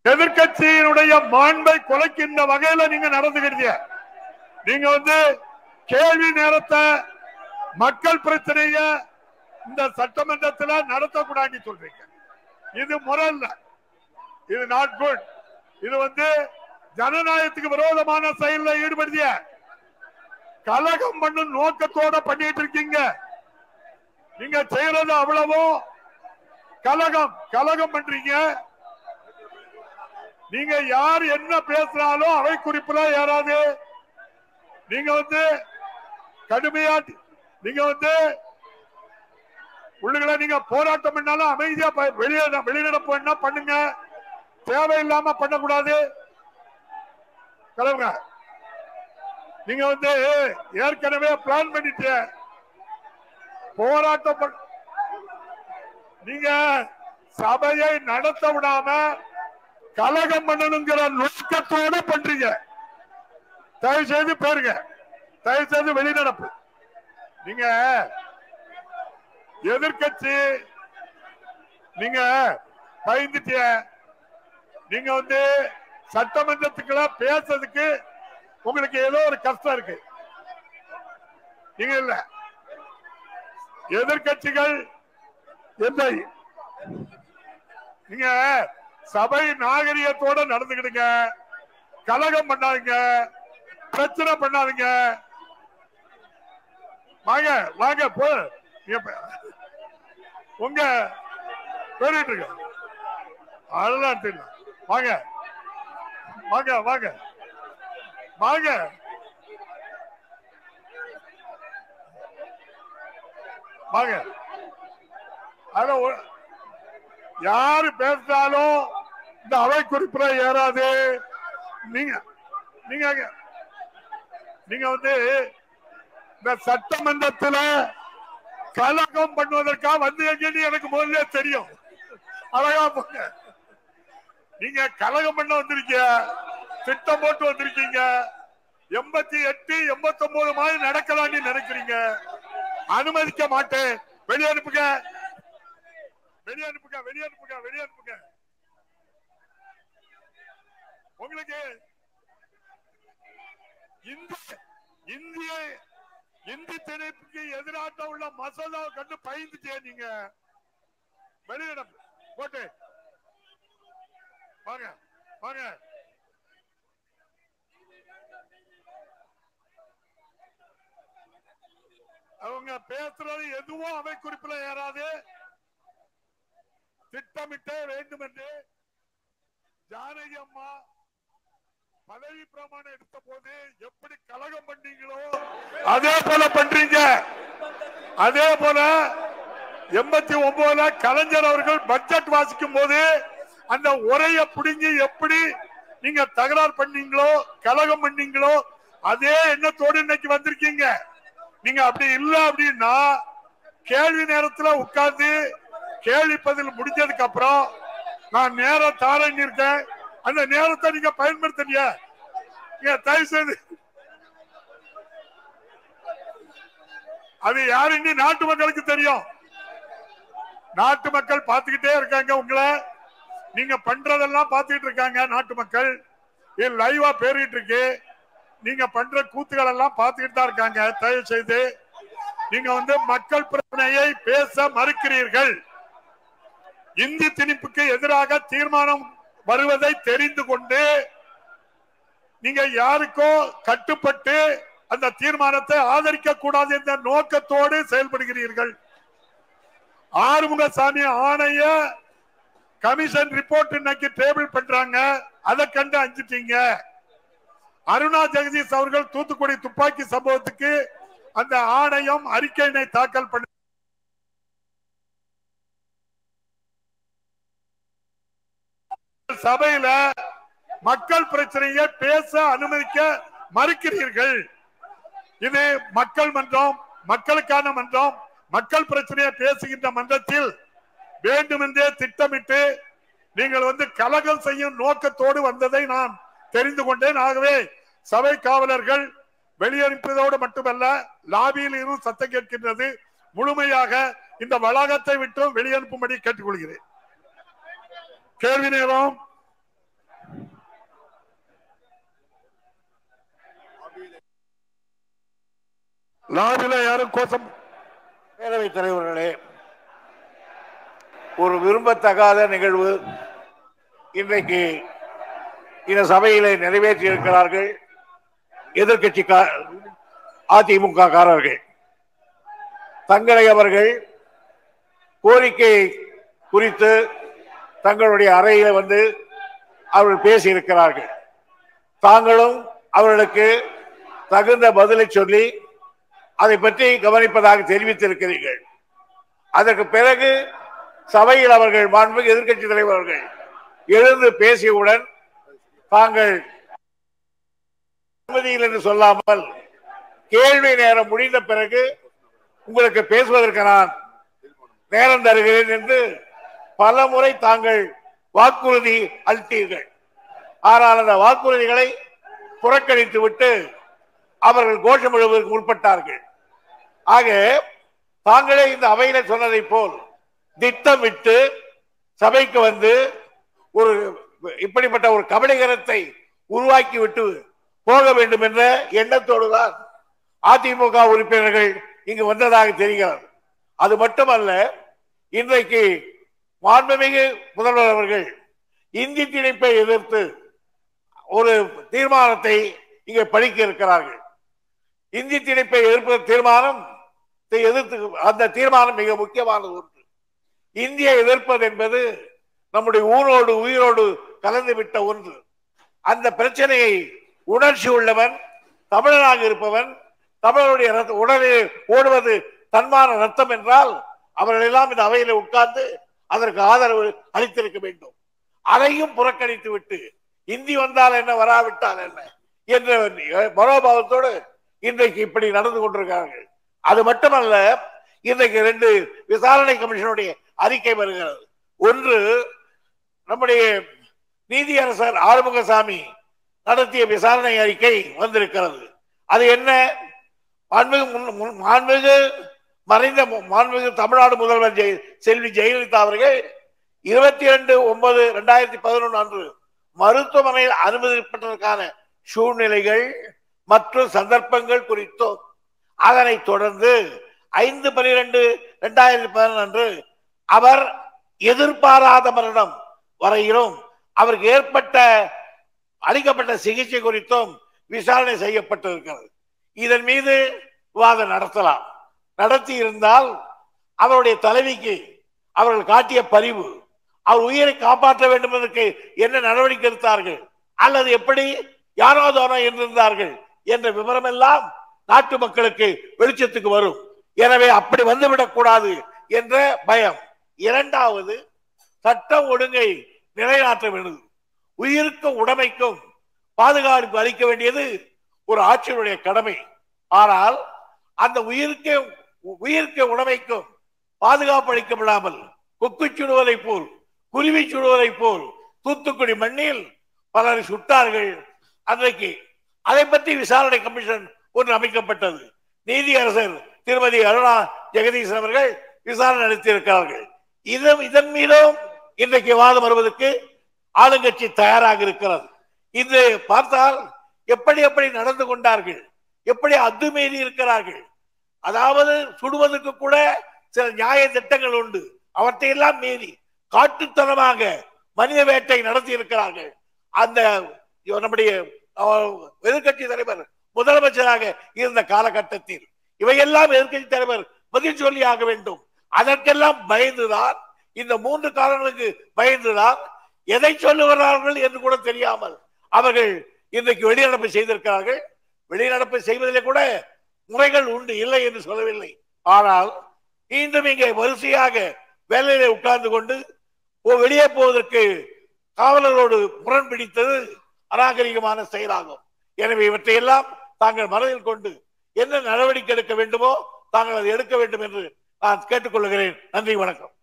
எதிர்க்கட்சியினுடைய மாண்பை குலைக்கின்ற வகையில நீங்க நடந்துக்கிறீங்க நீங்க வந்து கேள்வி நேரத்தை மக்கள் பிரச்சனைய இந்த சட்டமன்றத்தில் நடத்தக்கூடாது சொல்றீங்க இது முறை இல்ல இது நாட் குட் இது வந்து ஜனநாயகத்துக்கு விரோதமான செயல்ல ஈடுபடுத்திய கலகம் பண்ணும் நோக்கத்தோட பண்ணிட்டு இருக்கீங்க நீங்க செய்யறது அவ்வளவும் கலகம் கலகம் பண்றீங்க நீங்க யார் என்ன பேசினாலும் அவை குறிப்புல ஏறாது நீங்க வந்து கடுமையா நீங்க வந்து உள்ளுகளை நீங்க போராட்டம் பண்ணாலும் அமைதியா ப- வெளியே வெளிநடப்பு என்ன பண்ணுங்க தேவையில்லாம பண்ணக்கூடாது கிளம்புங்க நீங்க வந்து ஏற்கனவே பிளான் பண்ணிட்டு போராட்டம் பண்ண- நீங்க சபையை நடத்த விடாம கலகம் பண்ணணுங்கிற நோக்கத்தோட பண்றீங்க தயவு செய்து பேருங்க தயவு செய்து வெளிநடப்பு நீங்க எதிர்க்கட்சி நீங்க பயந்துட்டிய நீங்க வந்து சட்டமன்றத்துக்குள்ள பேசுறதுக்கு உங்களுக்கு ஏதோ ஒரு கஷ்டம் இருக்கு நீங்க இல்ல எதிர்க்கட்சிகள் இல்லை நீங்க சபை நாகரிகத்தோட நடந்துக்கிடுங்க கலகம் பண்ணாதீங்க பிரச்சனை பண்ணாதீங்க வாங்க வாங்க போ நீங்க பே- உங்க பேரிட்டு இருக்க அதெல்லாம் எடுத்துக்கலாம் வாங்க வாங்க வாங்க வாங்க வாங்க அத ஒ- யாரு பேசினாலும் இந்த அவை குறிப்புல ஏறாது நீங்க நீங்க அங்க- நீங்க வந்து இந்த சட்டமன்றத்துல கலகம் பண்ணுவதற்காக வந்து எங்கன்னு எனக்கு முதல்ல தெரியும் அழகா போங்க நீங்க கலகம் பண்ண வந்திருக்கீங்க திட்டம் போட்டு வந்திருக்கீங்க எண்பத்தி எட்டு எண்பத்தி ஒன்பது மாதிரி நடக்கலாம்னு நினைக்கிறீங்க அனுமதிக்க மாட்டேன் வெளியே அனுப்புங்க வெளியே அனுப்புங்க வெளியே அனுப்புங்க வெளியே அனுப்புங்க உங்களுக்கு இந்திய இந்திய இந்தி திணைப்புக்கு எதிராக உள்ள மசோதாவை கண்டு பயந்துட்டே நீங்க வெளியிடம் போட்டு வாங்க வாங்க அவங்க பேசுறது எதுவும் அவை குறிப்பில ஏறாது திட்டமிட்டே வேண்டும் என்று ஜானகி அம்மா பதவி பிரமாணம் எடுத்த போது எப்படி கலகம் பண்ணீங்களோ அதே போல பண்றீங்க அதே போல எண்பத்தி ஒன்பதுல கலைஞர் அவர்கள் பட்ஜெட் வாசிக்கும் போது அந்த உரையை பிடுங்கி எப்படி நீங்க தகராறு பண்ணீங்களோ கலகம் பண்ணீங்களோ அதே எண்ணத்தோடு இன்னைக்கு வந்திருக்கீங்க நீங்க அப்படி இல்ல அப்படின்னா கேள்வி நேரத்துல உட்கார்ந்து கேள்வி பதில் முடிஞ்சதுக்கு அப்புறம் நான் நேரம் தாரன்னு இருக்கேன் அந்த நேரத்தை நீங்க பயன்படுத்தலையா நீங்க தயவு செய்து அது யாருன்னு நாட்டு மக்களுக்கு தெரியும் நாட்டு மக்கள் பார்த்துக்கிட்டே இருக்காங்க உங்களை நீங்க பண்றதெல்லாம் பார்த்துக்கிட்டு இருக்காங்க நாட்டு மக்கள் இது லைவா பேரிட்டு இருக்கு நீங்க பண்ற கூத்துகள் எல்லாம் பார்த்துக்கிட்டு தான் இருக்காங்க தயவு செய்து நீங்க வந்து மக்கள் பிரச்சனையை பேச மறுக்கிறீர்கள் இந்தி திணிப்புக்கு எதிராக தீர்மானம் வருவதை தெரிந்து கொண்டு நீங்க யாருக்கோ கட்டுப்பட்டு அந்த தீர்மானத்தை ஆதரிக்க கூடாது என்ற நோக்கத்தோடு செயல்படுகிறீர்கள் ஆறுமுகசாமி ஆணைய கமிஷன் ரிப்போர்ட் இன்னைக்கு டேபிள் பண்றாங்க அதை கண்டு அஞ்சிட்டீங்க அருணா ஜெகதீஷ் அவர்கள் தூத்துக்குடி துப்பாக்கி சம்பவத்துக்கு அந்த ஆணையம் அறிக்கையினை தாக்கல் பண்ண சபையில மக்கள் பிரச்சனையை பேச அனுமதிக்க மறுக்கிறீர்கள் இது மக்கள் மன்றம் மக்களுக்கான மன்றம் மக்கள் பிரச்சனையை பேசுகின்ற மன்றத்தில் வேண்டுமென்றே திட்டமிட்டு நீங்கள் வந்து கலகம் செய்யும் நோக்கத்தோடு வந்ததை நான் தெரிந்து கொண்டேன் ஆகவே சபை காவலர்கள் வெளியனுப்பதோடு மட்டுமல்ல லாபியில் இருந்து சத்தம் கேட்கின்றது முழுமையாக இந்த வளாகத்தை விட்டும் வெளியனுப்பும்படி கேட்டுக்கொள்கிறேன் கேள்வி நேரம் லாபில யாரும் கோஷம் பேரவைத் தலைவர்களே ஒரு விரும்பத்தகாத நிகழ்வு இன்றைக்கு இந்த சபையிலே நிறைவேற்றி இருக்கிறார்கள் எதிர்கட்சி அதிமுக காரர்கள் தங்களை அவர்கள் கோரிக்கை குறித்து தங்களுடைய அறையில வந்து அவர்கள் பேசி இருக்கிறார்கள் தாங்களும் அவர்களுக்கு தகுந்த பதிலை சொல்லி அதை பற்றி கவனிப்பதாக தெரிவித்திருக்கிறீர்கள் அதற்கு பிறகு சபையில் அவர்கள் மாண்புமிகு எதிர்க்கட்சி தலைவர்கள் எழுந்து பேசியவுடன் தாங்கள் அனுமதியில் என்று சொல்லாமல் கேள்வி நேரம் முடிந்த பிறகு உங்களுக்கு பேசுவதற்கு நான் நேரம் தருகிறேன் என்று பல முறை தாங்கள் வாக்குறுதி அளித்தீர்கள் ஆனால் அந்த வாக்குறுதிகளை புறக்கணித்து விட்டு அவர்கள் கோஷம் எழுவதற்கு முற்பட்டார்கள் ஆக தாங்களே இந்த அவையில சொன்னதை போல் திட்டமிட்டு சபைக்கு வந்து ஒரு இப்படிப்பட்ட ஒரு கபடிகரத்தை உருவாக்கி விட்டு போக வேண்டும் என்ற எண்ணத்தோடு தான் அதிமுக உறுப்பினர்கள் இங்கு வந்ததாக தெரிகிறது அது மட்டுமல்ல இன்றைக்கு மாண்புமிகு முதல்வர் அவர்கள் இந்தி திணிப்பை எதிர்த்து ஒரு தீர்மானத்தை இங்கே படிக்க இருக்கிறார்கள் இந்தி திணிப்பை எதிர்ப்பு தீர்மானம் எதிர்த்து அந்த தீர்மானம் மிக முக்கியமானது ஒன்று இந்திய எதிர்ப்பது என்பது நம்முடைய ஊரோடு உயிரோடு கலந்து விட்ட ஒன்று அந்த பிரச்சனையை உணர்ச்சி உள்ளவன் தமிழனாக இருப்பவன் தமிழருடைய ரத்த- உடலில் ஓடுவது தன்மான ரத்தம் என்றால் அவர்கள் எல்லாம் இந்த அவையில உட்கார்ந்து அதற்கு ஆதரவு அளித்திருக்க வேண்டும் அதையும் புறக்கணித்து விட்டு இந்தி வந்தால் என்ன வராவிட்டால் என்ன என்ற மனோபாவத்தோடு இன்றைக்கு இப்படி நடந்து கொண்டிருக்கிறார்கள் அது மட்டுமல்ல இன்றைக்கு ரெண்டு விசாரணை கமிஷனுடைய அறிக்கை வருகிறது ஒன்று நம்முடைய நீதியரசர் ஆறுமுகசாமி நடத்திய விசாரணை அறிக்கை வந்திருக்கிறது அது என்ன மாண்புமிகு முன்- முன்- மாண்புமிகு மறைந்த மு- மாண்புமிகு தமிழ்நாடு முதல்வர் ஜெய செல்வி ஜெயலலிதா அவர்கள் இருபத்தி இரண்டு ஒன்பது ரெண்டாயிரத்தி பதினொன்று அன்று மருத்துவமனையில் அனுமதிப்பதற்கான சூழ்நிலைகள் மற்றும் சந்தர்ப்பங்கள் குறித்தும் அதனைத் தொடர்ந்து ஐந்து பனிரெண்டு இரண்டாயிரத்தி பதினொன்று அன்று அவர் எதிர்பாராத மரணம் வரையிலும் அவருக்கு ஏற்பட்ட அளிக்கப்பட்ட சிகிச்சை குறித்தும் விசாரணை செய்யப்பட்டிருக்கிறது இதன் மீது விவாதம் நடத்தலாம் நடத்தி இருந்தால் அவருடைய தலைவிக்கு அவர்கள் காட்டிய பரிவு அவர் உயிரை காப்பாற்ற வேண்டும் என்பதற்கு என்ன நடவடிக்கை எடுத்தார்கள் அல்லது எப்படி யாரோ தானோ இருந்திருந்தார்கள் என்ற விவரம் எல்லாம் நாட்டு மக்களுக்கு வெளிச்சத்துக்கு வரும் எனவே அப்படி வந்துவிடக் கூடாது என்ற பயம் இரண்டாவது சட்டம் ஒழுங்கை நிலைநாட்ட வேண்டும் உயிருக்கும் உடைமைக்கும் பாதுகாப்பு அளிக்க வேண்டியது ஒரு ஆட்சியினுடைய கடமை ஆனால் அந்த உயிருக்கு உயிருக்கு உடைமைக்கும் பாதுகாப்பு அளிக்கப்படாமல் கொக்கு சுடுவதைப் போல் குருவி சுடுவதைப் போல் தூத்துக்குடி மண்ணில் பலரை சுட்டார்கள் அன்றைக்கு அதை பற்றி விசாரணை கமிஷன் ஒன்று அமைக்கப்பட்டது நீதியரசர் திருமதி அருணா ஜெகதீசன் அவர்கள் விசாரணை நடத்தியிருக்கிறார்கள் இது இதன் மீதும் இன்றைக்கு வாதம் வருவதற்கு ஆளுங்கட்சி தயாராக இருக்கிறது இது பார்த்தால் எப்படி எப்படி நடந்து கொண்டார்கள் எப்படி அத்துமீறி இருக்கிறார்கள் அதாவது சுடுவதற்கு கூட சில நியாய திட்டங்கள் உண்டு அவற்றையெல்லாம் மீறி காட்டுத்தனமாக மனித வேட்டை நடத்தி இருக்கிறார்கள் அந்த நம்முடைய எதிர்கட்சி தலைவர் முதலமைச்சராக இருந்த காலகட்டத்தில் இவையெல்லாம் எதிர்கட்சி தலைவர் பதில் சொல்லி ஆக வேண்டும் அதற்கெல்லாம் பயந்துதான் இந்த மூன்று காரணங்களுக்கு பயந்துதான் எதை சொல்லுகிறார்கள் என்று கூட தெரியாமல் அவர்கள் இன்றைக்கு வெளிநடப்பு செய்திருக்கிறார்கள் வெளிநடப்பு செய்வதிலே கூட முறைகள் உண்டு இல்லை என்று சொல்லவில்லை ஆனால் மீண்டும் இங்கே வரிசையாக வேலையில உட்கார்ந்து கொண்டு ஓ- வெளியே போவதற்கு காவலரோடு முரண் பிடித்தது அநாகரிகமான செயலாகும் எனவே இவற்றையெல்லாம் தாங்கள் மனதில் கொண்டு என்ன நடவடிக்கை எடுக்க வேண்டுமோ தாங்கள் அதை எடுக்க வேண்டும் என்று நான் கேட்டுக்கொள்கிறேன் நன்றி வணக்கம்